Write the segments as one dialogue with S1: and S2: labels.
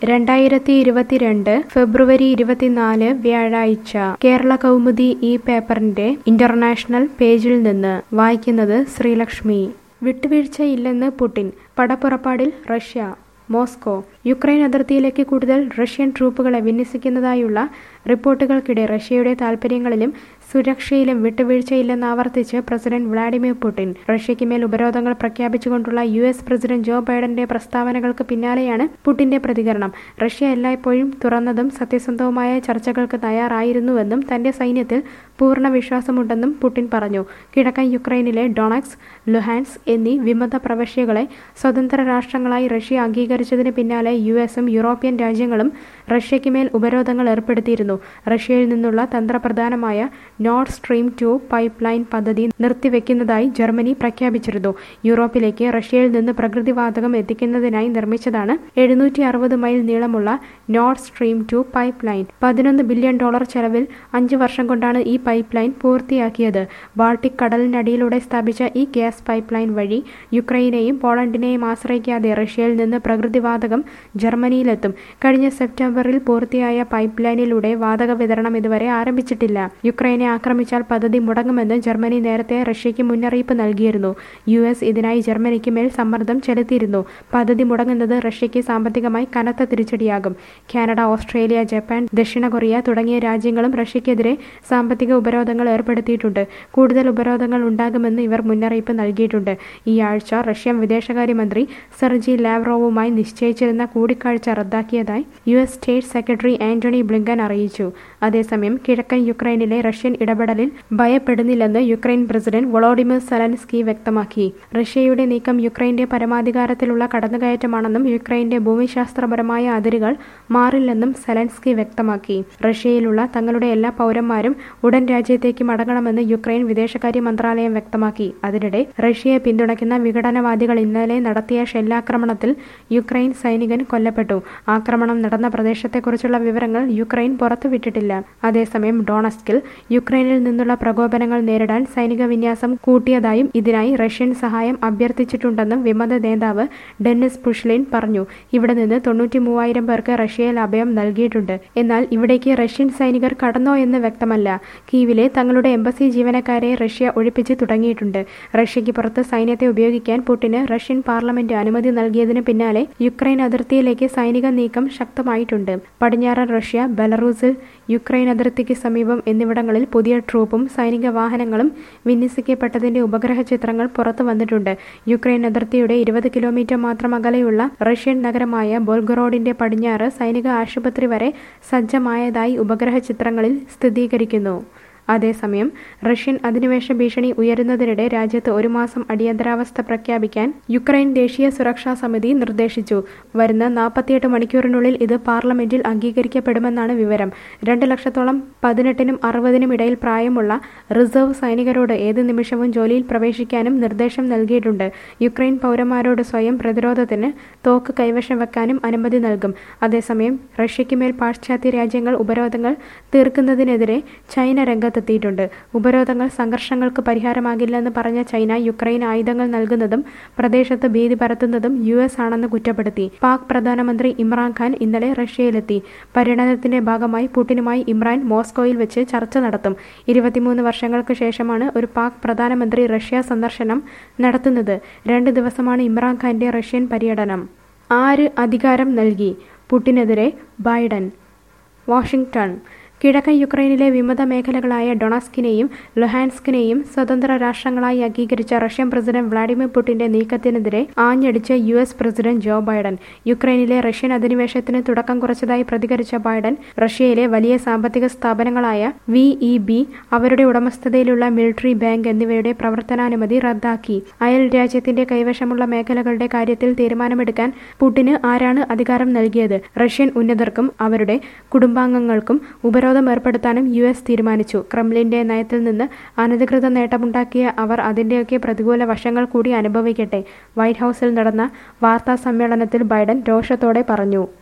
S1: രണ്ടായിരത്തി ഇരുപത്തിരണ്ട് ഫെബ്രുവരി ഇരുപത്തിനാല് വ്യാഴാഴ്ച കേരള കൗമുദി ഈ പേപ്പറിന്റെ ഇന്റർനാഷണൽ പേജിൽ നിന്ന് വായിക്കുന്നത് ശ്രീലക്ഷ്മി വിട്ടുവീഴ്ചയില്ലെന്ന് പുടിൻ പടപ്പുറപ്പാടിൽ റഷ്യ മോസ്കോ യുക്രൈൻ അതിർത്തിയിലേക്ക് കൂടുതൽ റഷ്യൻ ട്രൂപ്പുകളെ വിന്യസിക്കുന്നതായുള്ള റിപ്പോർട്ടുകൾക്കിടെ റഷ്യയുടെ താൽപ്പര്യങ്ങളിലും സുരക്ഷയിലും വിട്ടുവീഴ്ചയില്ലെന്ന് ആവർത്തിച്ച് പ്രസിഡന്റ് വ്ളാഡിമിർ പുടിൻ റഷ്യയ്ക്ക് മേൽ ഉപരോധങ്ങൾ പ്രഖ്യാപിച്ചുകൊണ്ടുള്ള യു എസ് പ്രസിഡന്റ് ജോ ബൈഡന്റെ പ്രസ്താവനകൾക്ക് പിന്നാലെയാണ് പുടിന്റെ പ്രതികരണം റഷ്യ എല്ലായ്പ്പോഴും തുറന്നതും സത്യസന്ധവുമായ ചർച്ചകൾക്ക് തയ്യാറായിരുന്നുവെന്നും തന്റെ സൈന്യത്തിൽ പൂർണ്ണ വിശ്വാസമുണ്ടെന്നും പുടിൻ പറഞ്ഞു കിഴക്കൻ യുക്രൈനിലെ ഡൊണക്സ് ലുഹാൻസ് എന്നീ വിമത പ്രവശ്യകളെ സ്വതന്ത്ര രാഷ്ട്രങ്ങളായി റഷ്യ അംഗീകരിച്ചതിന് പിന്നാലെ യു എസും യൂറോപ്യൻ രാജ്യങ്ങളും റഷ്യയ്ക്ക് മേൽ ഉപരോധങ്ങൾ ഏർപ്പെടുത്തിയിരുന്നു റഷ്യയിൽ നിന്നുള്ള തന്ത്രപ്രധാനമായ Nord Stream two pipeline പദ്ധതി നിർത്തിവെക്കുന്നതായി ജർമ്മനി പ്രഖ്യാപിച്ചിരുന്നു യൂറോപ്പിലേക്ക് റഷ്യയിൽ നിന്ന് പ്രകൃതിവാതകം എത്തിക്കുന്നതിനായി നിർമ്മിച്ചതാണ് എഴുന്നൂറ്റി അറുപത് മൈൽ നീളമുള്ള Nord Stream two pipeline പതിനൊന്ന് ബില്യൺ ഡോളർ ചെലവിൽ അഞ്ച് വർഷം കൊണ്ടാണ് ഈ പൈപ്പ് ലൈൻ പൂർത്തിയാക്കിയത് ബാൾട്ടിക് കടലിനടിയിലൂടെ സ്ഥാപിച്ച ഈ ഗ്യാസ് പൈപ്പ് ലൈൻ വഴി യുക്രൈനെയും പോളണ്ടിനെയും ആശ്രയിക്കാതെ റഷ്യയിൽ നിന്ന് പ്രകൃതിവാതകം ജർമ്മനിയിലെത്തും കഴിഞ്ഞ സെപ്റ്റംബറിൽ പൂർത്തിയായ പൈപ്പ് ലൈനിലൂടെ വാതക വിതരണം ഇതുവരെ ആരംഭിച്ചിട്ടില്ല യുക്രൈനെ ആക്രമിച്ചാൽ പദ്ധതി മുടങ്ങുമെന്ന് ജർമ്മനി നേരത്തെ റഷ്യയ്ക്ക് മുന്നറിയിപ്പ് നൽകിയിരുന്നു യു എസ് ഇതിനായി ജർമ്മനിക്ക് മേൽ സമ്മർദ്ദം ചെലുത്തിയിരുന്നു പദ്ധതി മുടങ്ങുന്നത് റഷ്യയ്ക്ക് സാമ്പത്തികമായി കനത്ത തിരിച്ചടിയാകും കാനഡ ഓസ്ട്രേലിയ ജപ്പാൻ ദക്ഷിണ കൊറിയ തുടങ്ങിയ രാജ്യങ്ങളും റഷ്യയ്ക്കെതിരെ സാമ്പത്തിക ഉപരോധങ്ങൾ ഏർപ്പെടുത്തിയിട്ടുണ്ട് കൂടുതൽ ഉപരോധങ്ങൾ ഉണ്ടാകുമെന്ന് ഇവർ മുന്നറിയിപ്പ് നൽകിയിട്ടുണ്ട് ഈ ആഴ്ച റഷ്യൻ വിദേശകാര്യമന്ത്രി സെർജി ലാവ്റോവുമായി നിശ്ചയിച്ചിരുന്ന കൂടിക്കാഴ്ച റദ്ദാക്കിയതായി U S state secretary Antony Blinken അറിയിച്ചു അതേസമയം കിഴക്കൻ യുക്രൈനിലെ റഷ്യൻ ഇടപെടലിൽ ഭയപ്പെടുന്നില്ലെന്ന് യുക്രൈൻ പ്രസിഡന്റ് വൊളോഡിമിർ സെലൻസ്കി വ്യക്തമാക്കി റഷ്യയുടെ നീക്കം യുക്രൈന്റെ പരമാധികാരത്തിലുള്ള കടന്നുകയറ്റമാണെന്നും യുക്രൈന്റെ ഭൂമിശാസ്ത്രപരമായ അതിരുകൾ മാറില്ലെന്നും സെലൻസ്കി വ്യക്തമാക്കി റഷ്യയിലുള്ള തങ്ങളുടെ എല്ലാ പൗരന്മാരും ഉടൻ രാജ്യത്തേക്ക് മടങ്ങണമെന്ന് യുക്രൈൻ വിദേശകാര്യ മന്ത്രാലയം വ്യക്തമാക്കി അതിനിടെ റഷ്യയെ പിന്തുണയ്ക്കുന്ന വിഘടനവാദികൾ ഇന്നലെ നടത്തിയ ഷെല്ലാക്രമണത്തിൽ യുക്രൈൻ സൈനികൻ കൊല്ലപ്പെട്ടു ആക്രമണം നടന്ന പ്രദേശത്തെക്കുറിച്ചുള്ള വിവരങ്ങൾ യുക്രൈൻ പുറത്തുവിട്ടിട്ടില്ല അതേസമയം ഡോണസ്കിൽ യുക്രൈനിൽ നിന്നുള്ള പ്രകോപനങ്ങൾ നേരിടാൻ സൈനിക വിന്യാസം കൂട്ടിയതായും ഇതിനായി റഷ്യൻ സഹായം അഭ്യർത്ഥിച്ചിട്ടുണ്ടെന്നും വിമത നേതാവ് ഡെന്നിസ് പുഷ്ലിൻ പറഞ്ഞു ഇവിടെ നിന്ന് തൊണ്ണൂറ്റി മൂവായിരം പേർക്ക് റഷ്യയിൽ അഭയം നൽകിയിട്ടുണ്ട് എന്നാൽ ഇവിടേക്ക് റഷ്യൻ സൈനികർ കടന്നോ എന്ന് വ്യക്തമല്ല കീവിലെ തങ്ങളുടെ എംബസി ജീവനക്കാരെ റഷ്യ ഒഴിപ്പിച്ച് തുടങ്ങിയിട്ടുണ്ട് റഷ്യയ്ക്ക് പുറത്ത് സൈന്യത്തെ ഉപയോഗിക്കാൻ പുടിന് റഷ്യൻ പാർലമെന്റ് അനുമതി നൽകിയതിന് പിന്നാലെ യുക്രൈൻ അതിർത്തിയിലേക്ക് സൈനിക നീക്കം ശക്തമായിട്ടുണ്ട് പടിഞ്ഞാറൻ റഷ്യ ബെലറൂസിൽ യുക്രൈൻ അതിർത്തിക്ക് സമീപം എന്നിവിടങ്ങളിൽ പുതിയ ട്രൂപ്പും സൈനിക വാഹനങ്ങളും വിന്യസിക്കപ്പെട്ടതിന്റെ ഉപഗ്രഹ ചിത്രങ്ങൾ പുറത്തു വന്നിട്ടുണ്ട് യുക്രൈൻ അതിർത്തിയുടെ ഇരുപത് കിലോമീറ്റർ മാത്രം അകലെയുള്ള റഷ്യൻ നഗരമായ ബോൽഗറോഡിന്റെ പടിഞ്ഞാറ് സൈനിക ആശുപത്രി വരെ സജ്ജമായതായി ഉപഗ്രഹ ചിത്രങ്ങളിൽ സ്ഥിരീകരിക്കുന്നു അതേസമയം റഷ്യൻ അധിനിവേശ ഭീഷണി ഉയരുന്നതിനിടെ രാജ്യത്ത് ഒരു മാസം അടിയന്തരാവസ്ഥ പ്രഖ്യാപിക്കാൻ യുക്രൈൻ ദേശീയ സുരക്ഷാ സമിതി നിർദ്ദേശിച്ചു വരുന്ന നാൽപ്പത്തിയെട്ട് മണിക്കൂറിനുള്ളിൽ ഇത് പാർലമെന്റിൽ അംഗീകരിക്കപ്പെടുമെന്നാണ് വിവരം രണ്ട് ലക്ഷത്തോളം പതിനെട്ടിനും അറുപതിനും ഇടയിൽ പ്രായമുള്ള റിസർവ് സൈനികരോട് ഏത് നിമിഷവും ജോലിയിൽ പ്രവേശിക്കാനും നിർദ്ദേശം നൽകിയിട്ടുണ്ട് യുക്രൈൻ പൗരന്മാരോട് സ്വയം പ്രതിരോധത്തിന് തോക്ക് കൈവശം വെക്കാനും അനുമതി നൽകും അതേസമയം റഷ്യയ്ക്ക് മേൽ പാശ്ചാത്യ രാജ്യങ്ങൾ ഉപരോധങ്ങൾ തീർക്കുന്നതിനെതിരെ ചൈന രംഗത്ത് രംഗത്തെത്തിയിട്ടുണ്ട് ഉപരോധങ്ങൾ സംഘർഷങ്ങൾക്ക് പരിഹാരമാകില്ലെന്ന് പറഞ്ഞ ചൈന യുക്രൈൻ ആയുധങ്ങൾ നൽകുന്നതും പ്രദേശത്ത് ഭീതി പരത്തുന്നതും യു എസ് ആണെന്ന് കുറ്റപ്പെടുത്തി പാക് പ്രധാനമന്ത്രി ഇമ്രാൻഖാൻ ഇന്നലെ റഷ്യയിലെത്തി പര്യടനത്തിന്റെ ഭാഗമായി പുടിനുമായി ഇമ്രാൻ മോസ്കോയിൽ വെച്ച് ചർച്ച നടത്തും ഇരുപത്തിമൂന്ന് വർഷങ്ങൾക്ക് ശേഷമാണ് ഒരു പാക് പ്രധാനമന്ത്രി റഷ്യ സന്ദർശനം നടത്തുന്നത് രണ്ട് ദിവസമാണ് ഇമ്രാൻഖാന്റെ റഷ്യൻ പര്യടനം ആര് അധികാരം നൽകി പുടിനെതിരെ ബൈഡൻ വാഷിംഗ്ടൺ കിഴക്കൻ യുക്രൈനിലെ വിമത മേഖലകളായ ഡൊണസ്കിനെയും ലുഹാൻസ്കിനെയും സ്വതന്ത്ര രാഷ്ട്രങ്ങളായി അംഗീകരിച്ച റഷ്യൻ പ്രസിഡന്റ് വ്ളാഡിമിർ പുടിന്റെ നീക്കത്തിനെതിരെ ആഞ്ഞടിച്ച് U S president Joe Biden യുക്രൈനിലെ റഷ്യൻ അധിനിവേശത്തിന് തുടക്കം കുറിച്ചതായി പ്രതികരിച്ച ബൈഡൻ റഷ്യയിലെ വലിയ സാമ്പത്തിക സ്ഥാപനങ്ങളായ വി ഇ ബി അവരുടെ ഉടമസ്ഥതയിലുള്ള മിലിറ്ററി ബാങ്ക് എന്നിവയുടെ പ്രവർത്തനാനുമതി റദ്ദാക്കി അയൽ രാജ്യത്തിന്റെ കൈവശമുള്ള മേഖലകളുടെ കാര്യത്തിൽ തീരുമാനമെടുക്കാൻ പുടിന് ആരാണ് അധികാരം നൽകിയത് റഷ്യൻ ഉന്നതർക്കും അവരുടെ കുടുംബാംഗങ്ങൾക്കും ഉപരോധം ഉപരോധം ഏർപ്പെടുത്താനും യു എസ് തീരുമാനിച്ചു ക്രെംലിന്റെ നയത്തിൽ നിന്ന് അനധികൃത നേട്ടമുണ്ടാക്കിയ അവർ അതിന്റെയൊക്കെ പ്രതികൂല വശങ്ങൾ കൂടി അനുഭവിക്കട്ടെ വൈറ്റ് ഹൌസിൽ നടന്ന വാർത്താ സമ്മേളനത്തിൽ ബൈഡൻ രോഷത്തോടെ പറഞ്ഞു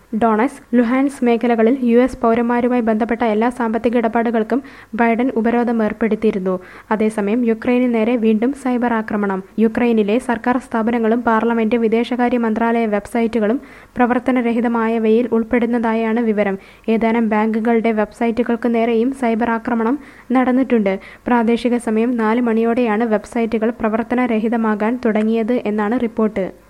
S1: ഡോണസ് ലുഹാൻസ് മേഖലകളിൽ യു എസ് പൗരന്മാരുമായി ബന്ധപ്പെട്ട എല്ലാ സാമ്പത്തിക ഇടപാടുകൾക്കും ബൈഡൻ ഉപരോധം ഏർപ്പെടുത്തിയിരുന്നു അതേസമയം യുക്രൈനു നേരെ വീണ്ടും സൈബർ ആക്രമണം യുക്രൈനിലെ സർക്കാർ സ്ഥാപനങ്ങളും പാർലമെന്റ് വിദേശകാര്യ മന്ത്രാലയ വെബ്സൈറ്റുകളും പ്രവർത്തനരഹിതമായവയിൽ ഉൾപ്പെടുന്നതായാണ് വിവരം ഏതാനും ബാങ്കുകളുടെ വെബ്സൈറ്റുകൾക്ക് നേരെയും സൈബർ ആക്രമണം നടന്നിട്ടുണ്ട് പ്രാദേശിക സമയം നാല് മണിയോടെയാണ് വെബ്സൈറ്റുകൾ പ്രവർത്തനരഹിതമാകാൻ തുടങ്ങിയത് എന്നാണ് റിപ്പോർട്ട്